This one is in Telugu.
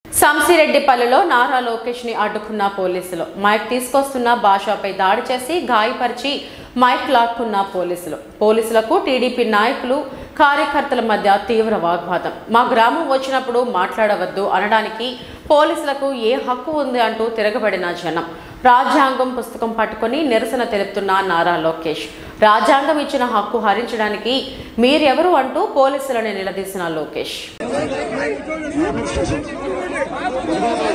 సంసిరెడ్డిపల్లిలో నారా లోకేష్ ని అడ్డుకున్న పోలీసులు మైక్ తీసుకొస్తున్న భాషపై దాడి చేసి గాయపరిచి మైక్ లాక్కున్న పోలీసులు పోలీసులకు టీడీపీ నాయకులు కార్యకర్తల మధ్య తీవ్ర వాగ్వాదం మా గ్రామం వచ్చినప్పుడు మాట్లాడవద్దు అనడానికి పోలీసులకు ఏ హక్కు ఉంది అంటూ తిరగబడిన జనం రాజ్యాంగం పుస్తకం పట్టుకొని నిరసన తెలుపుతున్న నారా లోకేష్ రాజ్యాంగం ఇచ్చిన హక్కు హరించడానికి మీరెవరు అంటూ పోలీసులను నిలదీసిన లోకేష్ ¡Vamos!